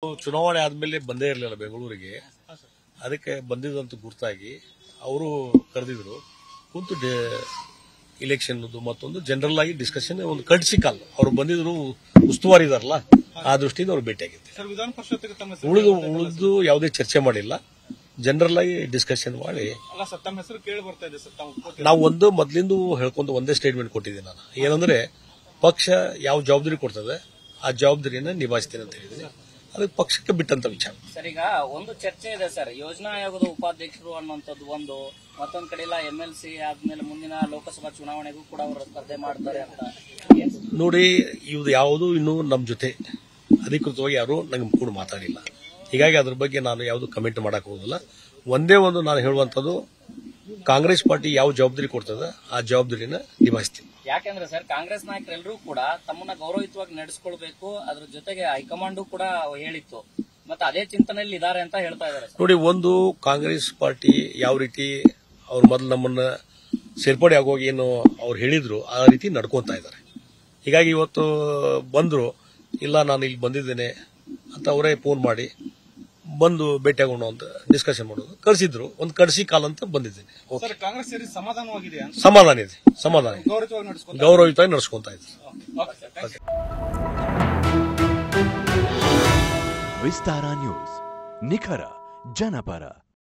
ಚುನಾವಣೆ ಆದ್ಮೇಲೆ ಬಂದೇ ಇರಲಿಲ್ಲ ಬೆಂಗಳೂರಿಗೆ ಅದಕ್ಕೆ ಬಂದಿದ್ದಂತ ಗುರ್ತಾಗಿ ಅವರು ಕರೆದಿದ್ರು ಕುಂತು ಇಲೆಕ್ಷನ್ ಮತ್ತೊಂದು ಜನರಲ್ ಆಗಿ ಡಿಸ್ಕಷನ್ ಒಂದು ಕಟ್ಸಿ ಕಾಲ್ ಅವ್ರು ಬಂದಿದ್ರು ಉಸ್ತುವಾರಿ ಇದಾರಲ್ಲ ಆ ದೃಷ್ಟಿಯಿಂದ ಅವ್ರು ಭೇಟಿಯಾಗಿದ್ದೆ ಸರ್ ವಿಧಾನ ಪರಿಷತ್ಗೆ ತಮ್ಮ ಹೆಸರು ಉಳಿದು ಉಳಿದು ಯಾವುದೇ ಚರ್ಚೆ ಮಾಡಿಲ್ಲ ಜನರಲ್ ಆಗಿ ಡಿಸ್ಕಷನ್ ಮಾಡಿ ಅಲ್ಲ ಸರ್ ತಮ್ಮ ಹೆಸರು ಕೇಳಿ ಬರ್ತಾ ಇದೆ ಸರ್ ತಾವು ಒಪ್ಕೋತೀರಾ? ನಾವು ಒಂದು ಮೊದ್ಲಿಂದ ಹೇಳ್ಕೊಂಡು ಒಂದೇ ಸ್ಟೇಟ್ಮೆಂಟ್ ಕೊಟ್ಟಿದ್ದೀನಿ ನಾನು ಏನಂದ್ರೆ ಪಕ್ಷ ಯಾವ ಜವಾಬ್ದಾರಿ ಕೊಡ್ತದೆ ಆ ಜವಾಬ್ದಾರಿಯನ್ನ ನಿಭಾಯಿಸ್ತೀನಿ ಅಂತ ಹೇಳಿದ್ದೀನಿ ಅದಕ್ಕೆ ಪಕ್ಷಕ್ಕೆ ಬಿಟ್ಟಂತ ವಿಚಾರ ಸರ್ ಈಗ ಒಂದು ಚರ್ಚೆ ಇದೆ ಸರ್ ಯೋಜನಾ ಆಯೋಗದ ಉಪಾಧ್ಯಕ್ಷರು ಅನ್ನುವಂಥದ್ದು ಒಂದು ಮತ್ತೊಂದ್ ಕಡೆ ಎಲ್ಲ ಎಂ ಎಲ್ ಸಿ ಆದ್ಮೇಲೆ ಮುಂದಿನ ಲೋಕಸಭಾ ಚುನಾವಣೆಗೂ ಕೂಡ ಅವರು ಸ್ಪರ್ಧೆ ಮಾಡ್ತಾರೆ ಅಂತ ಏನ್ ಸರ್? ನೋಡಿ ಇವ್ದು ಯಾವುದು ಇನ್ನೂ ನಮ್ಮ ಜೊತೆ ಅಧಿಕೃತವಾಗಿ ಯಾರು ನಂಗೆ ಕೂಡ ಮಾತಾಡಿಲ್ಲ ಹೀಗಾಗಿ ಅದ್ರ ಬಗ್ಗೆ ನಾನು ಯಾವುದು ಕಮೆಂಟ್ ಮಾಡಕ್ ಹೋಗೋದಿಲ್ಲ ಒಂದೇ ಒಂದು ನಾನು ಹೇಳುವಂಥದ್ದು ಕಾಂಗ್ರೆಸ್ ಪಾರ್ಟಿ ಯಾವ ಜವಾಬ್ದಾರಿ ಕೊಡ್ತದೆ ಆ ಜವಾಬ್ದಾರಿನ ನಿಭಾಯಿಸ್ತೀನಿ ಯಾಕೆಂದ್ರೆ ಸರ್ ಕಾಂಗ್ರೆಸ್ ನಾಯಕರೆಲ್ಲರೂ ಕೂಡ ತಮ್ಮನ್ನ ಗೌರವಯುತವಾಗಿ ನಡೆಸ್ಕೊಳ್ಬೇಕು ಅದ್ರ ಜೊತೆಗೆ ಹೈಕಮಾಂಡು ಕೂಡ ಹೇಳಿತ್ತು ಮತ್ತೆ ಅದೇ ಚಿಂತನೆಯಲ್ಲಿ ಇದಾರೆ ಅಂತ ಹೇಳ್ತಾ ಇದಾರೆ ಸರ್ ನೋಡಿ ಒಂದು ಕಾಂಗ್ರೆಸ್ ಪಾರ್ಟಿ ಯಾವ ರೀತಿ ಅವ್ರು ಮೊದಲು ನಮ್ಮನ್ನ ಸೇರ್ಪಡೆ ಆಗೋಗಿ ಏನು ಅವ್ರು ಹೇಳಿದ್ರು ಆ ರೀತಿ ನಡ್ಕೊಂತಾ ಇದ್ದಾರೆ ಹೀಗಾಗಿ ಇವತ್ತು ಬಂದ್ರು ಇಲ್ಲ ನಾನು ಇಲ್ಲಿ ಬಂದಿದ್ದೇನೆ ಅಂತ ಅವರೇ ಫೋನ್ ಮಾಡಿ ಬಂದು ಭೇಟಿಯಾಗೋಣ ಅಂತ ಡಿಸ್ಕಷನ್ ಮಾಡೋದು ಕಳಿಸಿದ್ರು ಒಂದು ಕಡಿಸಿ ಕಾಲ ಅಂತ ಬಂದಿದ್ದೇನೆ ಓಕೆ ಸರ್ ಕಾಂಗ್ರೆಸ್ ಸೇರಿ ಸಮಾಧಾನವಾಗಿದೆ ಅಂತ ಸಮಾಧಾನ ಇದೆ ಸಮಾಧಾನ ಇದೆ ಗೌರವವಾಗಿ ನಡೆಸ್ಕೊಂಡು ಗೌರವಯುತವಾಗಿ ನಡ್ಸ್ಕೊಂತಾ ಇದ್ದಾರೆ okay sir thank you. Vistara news ನಿಖರ ಜನಪರ